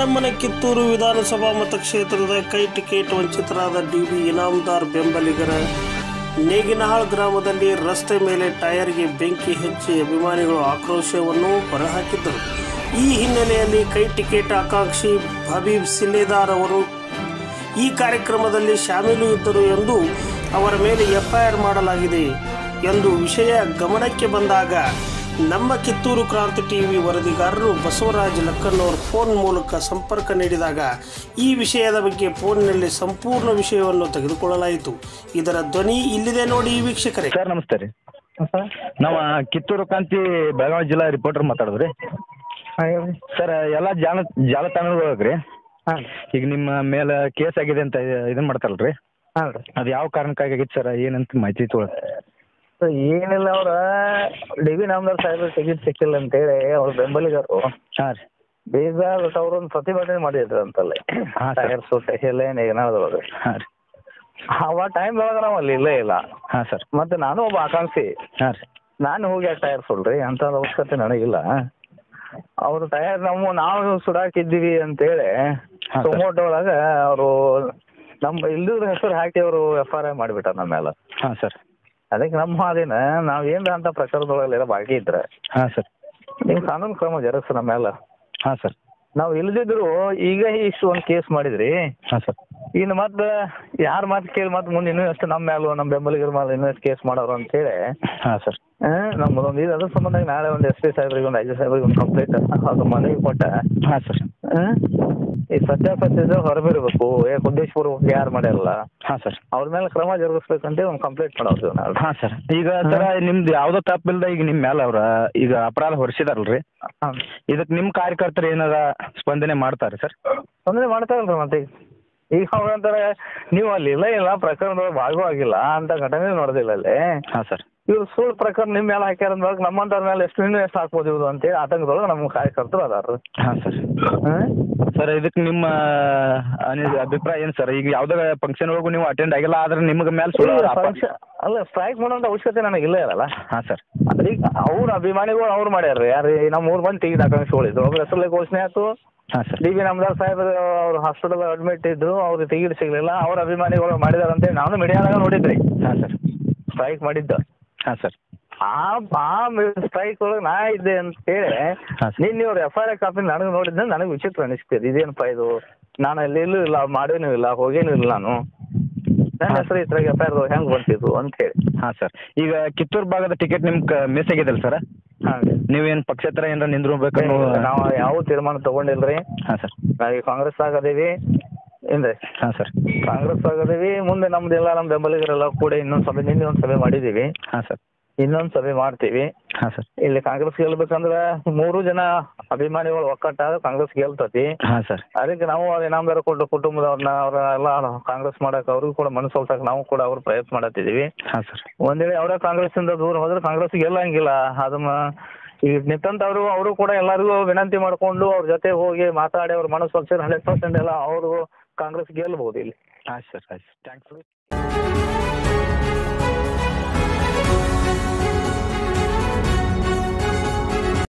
ಚೆನ್ನಮ್ಮನ ಕಿತ್ತೂರು ವಿಧಾನಸಭಾ ಮತಕ್ಷೇತ್ರದ ಕೈ ಟಿಕೆಟ್ ವಂಚಿತರಾದ ಡಿಬಿ ಇನಾಮದಾರ್ ಬೆಂಬಲಿಗರ ನೇಗಿನಹಾಳ್ ಗ್ರಾಮದಲ್ಲಿ ರಸ್ತೆ ಮೇಲೆ ಟೈರ್ಗೆ ಬೆಂಕಿ ಹಚ್ಚಿ ಅಭಿಮಾನಿಗಳು ಆಕ್ರೋಶವನ್ನು ಹೊರಹಾಕಿದ್ದರು ಈ ಹಿನ್ನೆಲೆಯಲ್ಲಿ ಕೈ ಟಿಕೆಟ್ ಆಕಾಂಕ್ಷಿ ಹಬೀಬ್ ಸಿಲ್ಲೇದಾರ್ ಅವರು ಈ ಕಾರ್ಯಕ್ರಮದಲ್ಲಿ ಶಾಮೀಲು ಇದ್ದರು ಎಂದು ಅವರ ಮೇಲೆ ಎಫ್ಐಆರ್ ಮಾಡಲಾಗಿದೆ ಎಂದು ವಿಷಯ ಗಮನಕ್ಕೆ ಬಂದಾಗ ನಮ್ಮ ಕಿತ್ತೂರು ಕ್ರಾಂತಿ ಟಿವಿ ವರದಿಗಾರರು ಬಸವರಾಜ್ ಲಕ್ಕನ್ನವರ್ ಫೋನ್ ಮೂಲಕ ಸಂಪರ್ಕ ನೀಡಿದಾಗ ಈ ವಿಷಯದ ಬಗ್ಗೆ ಫೋನ್ನಲ್ಲಿ ಸಂಪೂರ್ಣ ವಿಷಯವನ್ನು ತೆಗೆದುಕೊಳ್ಳಲಾಯಿತು ಇದರ ಧ್ವನಿ ಇಲ್ಲಿದೆ ನೋಡಿ ವೀಕ್ಷಕರೇ ಸರ್ ನಮಸ್ತೆ ರೀ ನಾವು ಕಿತ್ತೂರು ಕಾಂತಿ ಬೆಳಗಾವಿ ಜಿಲ್ಲಾ ರಿಪೋರ್ಟರ್ ಮಾತಾಡೋದು ರೀ ಸರ್ ಎಲ್ಲ ಜಾಲ ಜಾಲತಾಣದೊಳಗೆ ರೀ ಹಾಂ ಈಗ ನಿಮ್ಮ ಮೇಲೆ ಕೇಸ್ ಆಗಿದೆ ಅಂತ ಇದನ್ನ ಮಾಡ್ತಾರಲ್ಲ ರೀ ಹಾಂ ರೀ ಅದು ಯಾವ ಕಾರಣಕ್ಕಾಗಿ ಆಗಿತ್ತು ಸರ್ ಏನಂತ ಮಾಹಿತಿ ತೊಗೊಳ ಸೊ ಏನಿಲ್ಲ ಅವ್ರ ಡಿ ವಿ ನಾಮದಾರ್ ಸಾಹೇಬ್ರ ಟಿಕೆಟ್ ಸಿಕ್ಕಿಲ್ಲ ಅಂತೇಳಿ ಅವ್ರ ಬೆಂಬಲಿಗರು ಹಾಂ ರೀ ಬೇಜಾರ್ ಅವ್ರು ಒಂದು ಪ್ರತಿಭಟನೆ ಮಾಡಿದ್ರು ಅಂತಲ್ಲಿ ಹಾಂ, ಸರ್. ಟೈರ್ ಸೂಟ್ ಎಲ್ಲ ಏನಾದ್ರು ಹಾಂ ರೀ ಅವ ಟೈಮ್ ಒಳಗೆ ನಾವು ಅಲ್ಲಿ ಇಲ್ಲೇ ಇಲ್ಲ ಹಾಂ ಸರ್ ಮತ್ತೆ ನಾನು ಒಬ್ಬ ಆಕಾಂಕ್ಷಿ ಹಾಂ ರೀ ನಾನು ಹೋಗಿ ಆ ಟೈರ್ ಸುಡ್ರಿ ಅಂತ ಅವಶ್ಯಕತೆ ನನಗಿಲ್ಲ ಅವ್ರು ಟೈರ್ ನಾವು ನಾವು ಸುಡಾಕಿದ್ದೀವಿ ಅಂತೇಳಿ ಹಾಂ, ಸರ್. ಟೊಮೊಟೊ ಒಳಗೆ ಅವರು ನಮ್ಮ ಇಲ್ಲದ್ರ ಹೆಸರು ಹಾಕಿ ಅವರು ಎಫ್ ಆರ್ ಐ ಮಾಡಿಬಿಟ್ಟಾರ ನಮ್ಮ ಮೇಲೆ ಹಾಂ ಸರ್ ಅದಕ್ಕೆ ನಮ್ಮ ಹಾದಿನ ನಾವು ಏನ್ರ ಅಂತ ಪ್ರಕರಣದೊಳಗೆಲ್ಲ ಬಾಕಿ ಇದ್ರೆ ಹಾಂ ಸರ್ ನೀವು ಕಾನೂನು ಕ್ರಮ ಜರುಗಿಸ್ ನಮ್ಮ ಮೇಲೆ ಹಾಂ ಸರ್ ನಾವು ಇಲ್ದಿದ್ರು ಈಗ ಇಷ್ಟು ಒಂದು ಕೇಸ್ ಮಾಡಿದ್ರಿ ಹಾಂ ಸರ್ ಇನ್ನು ಮತ್ತೆ ಯಾರ ಮಾತು ಕೇಳಿ ಮತ್ತೆ ಮುಂದೆ ಇನ್ನೂ ಎಷ್ಟು ನಮ್ಮ ಮೇಲೂ ನಮ್ಮ ಬೆಂಬಲಿಗರ ಮೇಲೆ ಇನ್ನೂ ಎಷ್ಟು ಕೇಸ್ ಮಾಡೋರು ಅಂತೇಳಿ ಹಾಂ ಸರ್ ನಮ್ಮದೊಂದು ಇದು ಅದ್ರ ಸಂಬಂಧ ನಾಳೆ ಒಂದು ಎಸ್ ಪಿ ಸಾಹೇಬ್ರಿಗೆ ಒಂದು ಐ ಜಿ ಸಾಹೇಬ್ರಿಗೆ ಒಂದು ಕಂಪ್ಲೇಂಟ್ ಅದು ಮನವಿ ಕೊಟ್ಟ ಹಾಂ ಸರ್ ಆ? ಈ ಸತ್ಯಾಸತ್ಯದ ಹೊರಬಿರ್ಬೇಕು ಯಾಕೆ ಉದ್ದೇಶಪೂರ್ವಕ ಯಾರು ಮಾಡ್ಯಾರಲ್ಲ ಹಾಂ ಸರ್ ಅವ್ರ ಮೇಲೆ ಕ್ರಮ ಜರುಗಿಸ್ಬೇಕಂತ ಒಂದು ಕಂಪ್ಲೇಂಟ್ ಮಾಡೋದು ನಾಳೆ ಹಾಂ ಸರ್ ಈಗ ಸರ್ ನಿಮ್ದು ಯಾವುದೋ ತಪ್ಪಿಲ್ದ ಈಗ ನಿಮ್ಮ ಮೇಲೆ ಅವ್ರ ಈಗ ಅಪರಾಧ ಹೊರಿಸಿದಾರಲ್ರಿ ಹಾಂ ಇದಕ್ಕೆ ನಿಮ್ಮ ಕಾರ್ಯಕರ್ತರು ಏನಾರ ಸ್ಪಂದನೆ ಮಾಡ್ತಾರೆ ಸರ್ ತೊಂದರೆ ಮಾಡ್ತಾರಲ್ರಿ ಮತ್ತೆ ಈಗ ಈಗ ಅವ್ರು ಅಂತಾರೆ ನೀವು ಅಲ್ಲಿ ಇಲ್ಲ ಇಲ್ಲ ಪ್ರಕರಣದೊಳಗೆ ಭಾಗವಾಗಿಲ್ಲ ಅಂತ ಘಟನೆ ನೋಡೋದಿಲ್ಲ ಅಲ್ಲಿ ಹಾಂ ಸರ್ ಇವ್ರು ಸುಳ್ಳು ಪ್ರಕರಣ ನಿಮ್ಮ ಮೇಲೆ ಹಾಕ್ಯಾರ ಅಂದಾಗ ನಮ್ಮಂತವ್ರ ಮೇಲೆ ಎಷ್ಟು ಇನ್ನೂ ಎಷ್ಟು ಹಾಕ್ಬೋದು ಇವ್ರು ಅಂತೇಳಿ ಆತಂಕದೊಳಗೆ ನಮ್ಮ ಕಾರ್ಯಕರ್ತರು ಅದಾರ ಹಾಂ ಸರ್ ಸರ್ ಇದಕ್ಕೆ ನಿಮ್ಮ ಅನಿ- ಅಭಿಪ್ರಾಯ ಏನು ಸರ್ ಈಗ ಯಾವ್ದಾರ ಫಂಕ್ಷನ್ ಒಳಗೂ ನೀವು ಅಟೆಂಡ್ ಆಗಿಲ್ಲ ಆದ್ರೆ ನಿಮ್ಗೆ ಮೇಲೆ ಸುಳ್ಳು ಆಪ- ಅಲ್ಲ ಸ್ಟ್ರೈಕ್ ಮಾಡೋಂಥ ಅವಶ್ಯಕತೆ ನನಗೆ ಇಲ್ಲ ಇರಲ್ಲ ಹಾಂ ಸರ್ ಈಗ ಅವ್ರ ಅಭಿಮಾನಿಗಳು ಅವ್ರು ಮಾಡ್ಯಾರ ಯಾರು ನಮ್ಮ ಮೂರು ಮಂದಿ ಟಿಕೆಟ್ ಆಕಾಂಕ್ಷಿಗಳಿದ್ರು ಒಬ್ರ ಹೆಸರಲ್ಲಿ ಘೋಷಣೆ ಆಯ್ತು ಹಾಂ sir D B Namdar Saheb ಅವ್ರು ಹಾಸ್ಪಿಟಲ್ ಅಡ್ಮಿಟ್ ಇದ್ರು ಅವ್ರಿಗೆ ಟಿಕೆಟ್ ಸಿಗಲಿಲ್ಲ ಅವ್ರ ಅಭಿಮಾನಿಗಳು ಮಾಡಿದಾರೆ ಅಂತೇಳಿ ನಾನು ಮೀಡಿಯಾದಾಗ ನೋಡಿದ್ರಿ ಹಾಂ ಸರ್ ಸ್ಟ್ರೈಕ್ ಮಾಡಿದ್ದ ಹಾಂ ಸರ್ ಆ ಆ ಸ್ಟ್ರೈಕ್ ಒಳಗೆ ನಾ ಇದ್ದೆ ಅಂತ ಹೇಳಿ ಹಾಂ ಸರ್ ನೀನ್ ಇವ್ರ ಎಫ್ ಐ ಆರ್ ಕಾಪಿ ನನಗೆ ನೋಡಿದ್ದೆ ನನಗೆ ವಿಚಿತ್ರ ಅನಿಸ್ತದೆ ಇದೇನಪ್ಪ ಇದು ನಾನು ಅಲ್ಲಿ ಎಲ್ಲೂ ಇಲ್ಲ ಮಾಡೇನೂ ಇಲ್ಲ ಹೋಗೇನೂ ಇಲ್ಲ ನಾನು ನನ್ನ ಹೆಸರು ಇದ್ರಾಗ ಎಫ್ ಐ ಆರ್ ಹೆಂಗೆ ಬಂತಿದ್ದು ಅಂತ ಹೇಳಿ ಹಾಂ ಸರ್ ಈಗ ಕಿತ್ತೂರು ಭಾಗದ ಟಿಕೆಟ್ ನಿಮ್ಗೆ ಮಿಸ್ ಆಗಿದಲ್ಲ ಸರ್ ಹಾಂ ನೀವೇನು ಪಕ್ಷೇತರ ಏನಾರ ನಿಂದ್ರಬೇಕನ್ನೋ ನಾವು ಯಾವ ತೀರ್ಮಾನ ತಗೊಂಡಿಲ್ರಿ ಹಾಂ ಸರ್ ನಾವೀಗ ಕಾಂಗ್ರೆಸ್ ಆಗದೇವಿ ಏನ್ರಿ ಹಾಂ ಸರ್ ಕಾಂಗ್ರೆಸ್ ಆಗದೇವಿ ಮುಂದೆ ನಮ್ದೆಲ್ಲ ನಮ್ಮ ಬೆಂಬಲಿಗರೆಲ್ಲ ಕೂಡ ಇನ್ನೊಂದು ಸಭೆ ನಿನ್ನೆ ಒಂದು ಸಭೆ ಮಾಡಿದ್ದೀವಿ ಹಾಂ ಸರ್ ಇನ್ನೊಂದು ಸಭೆ ಮಾಡ್ತೀವಿ ಹಾಂ ಸರ್ ಇಲ್ಲಿ ಕಾಂಗ್ರೆಸ್ ಗೆಲ್ಬೇಕಂದ್ರೆ ಮೂರು ಜನ ಅಭಿಮಾನಿಗಳು ಒಕ್ಕಟ್ಟಾದ್ರೆ ಕಾಂಗ್ರೆಸ್ ಗೆಲ್ತತಿ ಹಾಂ ಸರ್ ಅದಕ್ಕೆ ನಾವು ಇನಾಮದಾರ ಕೊಟ್ಟು ಕುಟುಂಬದವ್ರನ್ನ ಅವರೆಲ್ಲ ಕಾಂಗ್ರೆಸ್ ಮಾಡಕ್ಕೆ ಅವ್ರಿಗೂ ಕೂಡ ಮನಸ್ಸು ಸೋಲ್ಸಕ್ಕೆ ನಾವು ಕೂಡ ಅವ್ರು ಪ್ರಯತ್ನ ಮಾಡತ್ತಿದ್ದೀವಿ ಹಾಂ ಸರ್ ಒಂದ್ ವೇಳೆ ಅವರೇ ಕಾಂಗ್ರೆಸ್ಸಿಂದ ದೂರ ಹೋದ್ರೆ ಕಾಂಗ್ರೆಸ್ ಗೆಲ್ಲಂಗಿಲ್ಲ ಅದನ್ನ ಈಗ ನಿಂತಂತವ್ರು ಅವರು ಕೂಡ ಎಲ್ಲರಿಗೂ ವಿನಂತಿ ಮಾಡ್ಕೊಂಡು ಅವ್ರ ಜೊತೆ ಹೋಗಿ ಮಾತಾಡಿ ಅವ್ರ ಮನಸ್ಸು ಸೋಲ್ಸಿದ್ರೆ ಹಂಡ್ರೆಡ್ ಪರ್ಸೆಂಟ್ ಎಲ್ಲ ಅವರು ಕಾಂಗ್ರೆಸ್ ಗೆಲ್ಬಹುದು ಇಲ್ಲಿ ಆಯ್ತು ಸರ್ ಆಯ್ತು ಥ್ಯಾಂಕ್ಸ್